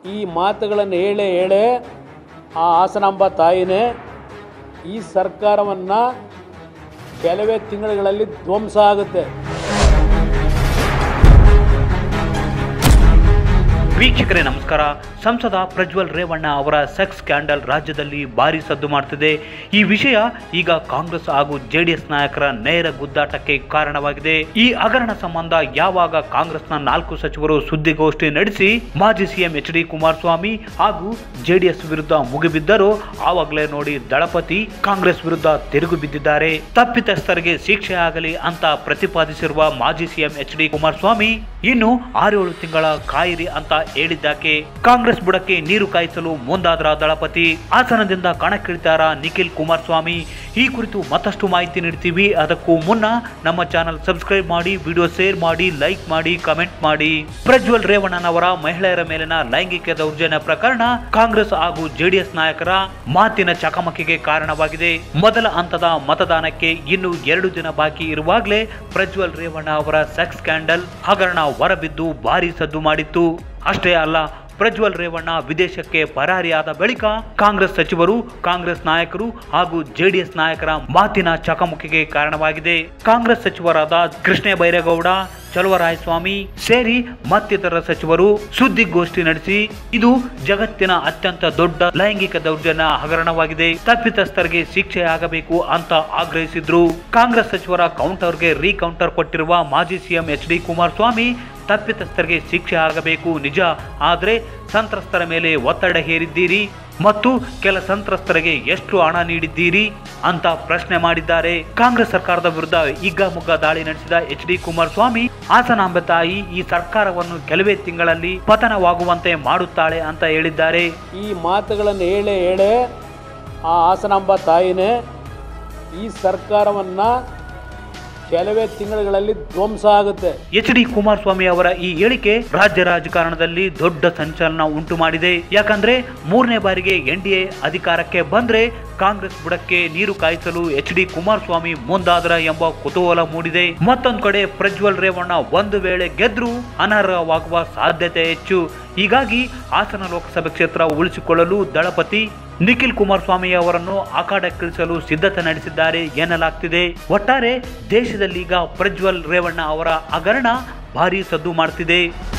ಈ ಮಾತುಗಳನ್ನು ಹೇಳೇ ಹೇಳೇ ಆ ಹಾಸನಾಂಬ ತಾಯಿನೇ ಈ ಸರ್ಕಾರವನ್ನು ಕೆಲವೇ ತಿಂಗಳುಗಳಲ್ಲಿ ಧ್ವಂಸ ಆಗುತ್ತೆ ವೀಕ್ಷಕರೇ ನಮಸ್ಕಾರ ಸಂಸದ ಪ್ರಜ್ವಲ್ ರೇವಣ್ಣ ಅವರ ಸೆಕ್ಸ್ ಸ್ಕ್ಯಾಂಡಲ್ ರಾಜ್ಯದಲ್ಲಿ ಭಾರಿ ಸದ್ದು ಮಾಡ್ತಿದೆ ಈ ವಿಷಯ ಈಗ ಕಾಂಗ್ರೆಸ್ ಹಾಗೂ ಜೆಡಿಎಸ್ ನಾಯಕರ ನೇರ ಗುದ್ದಾಟಕ್ಕೆ ಕಾರಣವಾಗಿದೆ ಈ ಹಗರಣ ಸಂಬಂಧ ಯಾವಾಗ ಕಾಂಗ್ರೆಸ್ನ ನಾಲ್ಕು ಸಚಿವರು ಸುದ್ದಿಗೋಷ್ಠಿ ನಡೆಸಿ ಮಾಜಿ ಸಿಎಂ ಎಚ್ ಡಿ ಕುಮಾರಸ್ವಾಮಿ ಹಾಗೂ ಜೆಡಿಎಸ್ ವಿರುದ್ಧ ಮುಗಿಬಿದ್ದರು ಆವಾಗಲೇ ನೋಡಿ ದಳಪತಿ ಕಾಂಗ್ರೆಸ್ ವಿರುದ್ಧ ತಿರುಗು ಬಿದ್ದಿದ್ದಾರೆ ತಪ್ಪಿತಸ್ಥರಿಗೆ ಶಿಕ್ಷೆ ಆಗಲಿ ಅಂತ ಪ್ರತಿಪಾದಿಸಿರುವ ಮಾಜಿ ಸಿಎಂ ಎಚ್ ಡಿ ಕುಮಾರಸ್ವಾಮಿ ಇನ್ನು ಆರೇಳು ತಿಂಗಳ ಕಾಯಿರಿ ಅಂತ ಹೇಳಿದ್ದಾಕೆ ಕಾಂಗ್ರೆಸ್ ಬುಡಕ್ಕೆ ನೀರು ಕಾಯಿಸಲು ಮುಂದಾದ್ರ ದಳಪತಿ ಹಾಸನದಿಂದ ಕಣಕ್ಕಿಳಿತಾರ ನಿಖಿಲ್ ಕುಮಾರಸ್ವಾಮಿ ಈ ಕುರಿತು ಮತ್ತಷ್ಟು ಮಾಹಿತಿ ನೀಡ್ತೀವಿ ಅದಕ್ಕೂ ಮುನ್ನ ನಮ್ಮ ಚಾನಲ್ ಸಬ್ಸ್ಕ್ರೈಬ್ ಮಾಡಿ ವಿಡಿಯೋ ಶೇರ್ ಮಾಡಿ ಲೈಕ್ ಮಾಡಿ ಕಮೆಂಟ್ ಮಾಡಿ ಪ್ರಜ್ವಲ್ ರೇವಣ್ಣನವರ ಮಹಿಳೆಯರ ಮೇಲಿನ ಲೈಂಗಿಕ ದೌರ್ಜನ್ಯ ಪ್ರಕರಣ ಕಾಂಗ್ರೆಸ್ ಹಾಗೂ ಜೆಡಿಎಸ್ ನಾಯಕರ ಮಾತಿನ ಚಕಮಕಿಗೆ ಕಾರಣವಾಗಿದೆ ಮೊದಲ ಹಂತದ ಮತದಾನಕ್ಕೆ ಇನ್ನು ಎರಡು ದಿನ ಬಾಕಿ ಇರುವಾಗಲೇ ಪ್ರಜ್ವಲ್ ರೇವಣ್ಣ ಅವರ ಸೆಕ್ಸ್ ಸ್ಕ್ಯಾಂಡಲ್ ಹಗರಣ ಹೊರಬಿದ್ದು ಭಾರಿ ಸದ್ದು ಮಾಡಿತ್ತು ಅಷ್ಟೇ ಅಲ್ಲ ಪ್ರಜ್ವಲ್ ರೇವಣ್ಣ ವಿದೇಶಕ್ಕೆ ಪರಾರಿಯಾದ ಬಳಿಕ ಕಾಂಗ್ರೆಸ್ ಸಚಿವರು ಕಾಂಗ್ರೆಸ್ ನಾಯಕರು ಹಾಗೂ ಜೆಡಿಎಸ್ ನಾಯಕರ ಮಾತಿನ ಚಕಮಕಿಗೆ ಕಾರಣವಾಗಿದೆ ಕಾಂಗ್ರೆಸ್ ಸಚಿವರಾದ ಕೃಷ್ಣ ಬೈರೇಗೌಡ ಚಲುವರಾಯಸ್ವಾಮಿ ಸೇರಿ ಮತ್ತಿತರ ಸಚಿವರು ಸುದ್ದಿಗೋಷ್ಠಿ ನಡೆಸಿ ಇದು ಜಗತ್ತಿನ ಅತ್ಯಂತ ದೊಡ್ಡ ಲೈಂಗಿಕ ದೌರ್ಜನ್ಯ ಹಗರಣವಾಗಿದೆ ತಪ್ಪಿತಸ್ಥರಿಗೆ ಶಿಕ್ಷೆ ಆಗಬೇಕು ಅಂತ ಆಗ್ರಹಿಸಿದ್ರು ಕಾಂಗ್ರೆಸ್ ಸಚಿವರ ಕೌಂಟರ್ಗೆ ರೀ ಕೌಂಟರ್ ಕೊಟ್ಟಿರುವ ಮಾಜಿ ಸಿಎಂ ಎಚ್ ಡಿ ಕುಮಾರಸ್ವಾಮಿ ತಪ್ಪಿತಸ್ಥರಿಗೆ ಶಿಕ್ಷೆ ಆಗಬೇಕು ನಿಜ ಆದರೆ ಸಂತ್ರಸ್ತರ ಮೇಲೆ ಒತ್ತಡ ಹೇರಿದ್ದೀರಿ ಮತ್ತು ಕೆಲ ಸಂತ್ರಸ್ತರಿಗೆ ಎಷ್ಟು ಹಣ ನೀಡಿದ್ದೀರಿ ಅಂತ ಪ್ರಶ್ನೆ ಮಾಡಿದ್ದಾರೆ ಕಾಂಗ್ರೆಸ್ ಸರ್ಕಾರದ ವಿರುದ್ಧ ಹಿಗ್ಗಾಮುಗ್ಗಾ ದಾಳಿ ನಡೆಸಿದ ಎಚ್ ಡಿ ಕುಮಾರಸ್ವಾಮಿ ಹಾಸನಾಂಬೆ ತಾಯಿ ಈ ಸರ್ಕಾರವನ್ನು ಕೆಲವೇ ತಿಂಗಳಲ್ಲಿ ಪತನವಾಗುವಂತೆ ಮಾಡುತ್ತಾಳೆ ಅಂತ ಹೇಳಿದ್ದಾರೆ ಈ ಮಾತುಗಳನ್ನು ಹೇಳೇ ಹೇಳೇ ಆ ಹಾಸನಾಂಬ ತಾಯಿನೇ ಈ ಸರ್ಕಾರವನ್ನು ಕೆಲವೇ ತಿಂಗಳುಗಳಲ್ಲಿ ಧ್ವಂಸ ಆಗುತ್ತೆ ಎಚ್ ಡಿ ಕುಮಾರಸ್ವಾಮಿ ಅವರ ಈ ಹೇಳಿಕೆ ರಾಜ್ಯ ರಾಜಕಾರಣದಲ್ಲಿ ದೊಡ್ಡ ಸಂಚಲನ ಉಂಟು ಮಾಡಿದೆ ಯಾಕಂದ್ರೆ ಮೂರನೇ ಬಾರಿಗೆ ಎನ್ ಡಿ ಎ ಅಧಿಕಾರಕ್ಕೆ ಬಂದ್ರೆ ಕಾಂಗ್ರೆಸ್ ಬುಡಕ್ಕೆ ನೀರು ಕಾಯಿಸಲು ಎಚ್ ಡಿ ಕುಮಾರಸ್ವಾಮಿ ಮುಂದಾದ್ರ ಎಂಬ ಕುತೂಹಲ ಮೂಡಿದೆ ಮತ್ತೊಂದು ಕಡೆ ಪ್ರಜ್ವಲ್ ರೇವಣ್ಣ ಒಂದು ವೇಳೆ ಗೆದ್ರೂ ಅನರ್ಹವಾಗುವ ಸಾಧ್ಯತೆ ಹೆಚ್ಚು ಹೀಗಾಗಿ ಹಾಸನ ಲೋಕಸಭೆ ಕ್ಷೇತ್ರ ಉಳಿಸಿಕೊಳ್ಳಲು ದಳಪತಿ ನಿಖಿಲ್ ಕುಮಾರಸ್ವಾಮಿ ಅವರನ್ನು ಅಖಾಡಕ್ಕಿಳಿಸಲು ಸಿದ್ಧತೆ ನಡೆಸಿದ್ದಾರೆ ಎನ್ನಲಾಗ್ತಿದೆ ಒಟ್ಟಾರೆ ದೇಶದಲ್ಲಿ ಈಗ ಪ್ರಜ್ವಲ್ ರೇವಣ್ಣ ಅವರ ಹಗರಣ ಭಾರಿ ಸದ್ದು ಮಾಡ್ತಿದೆ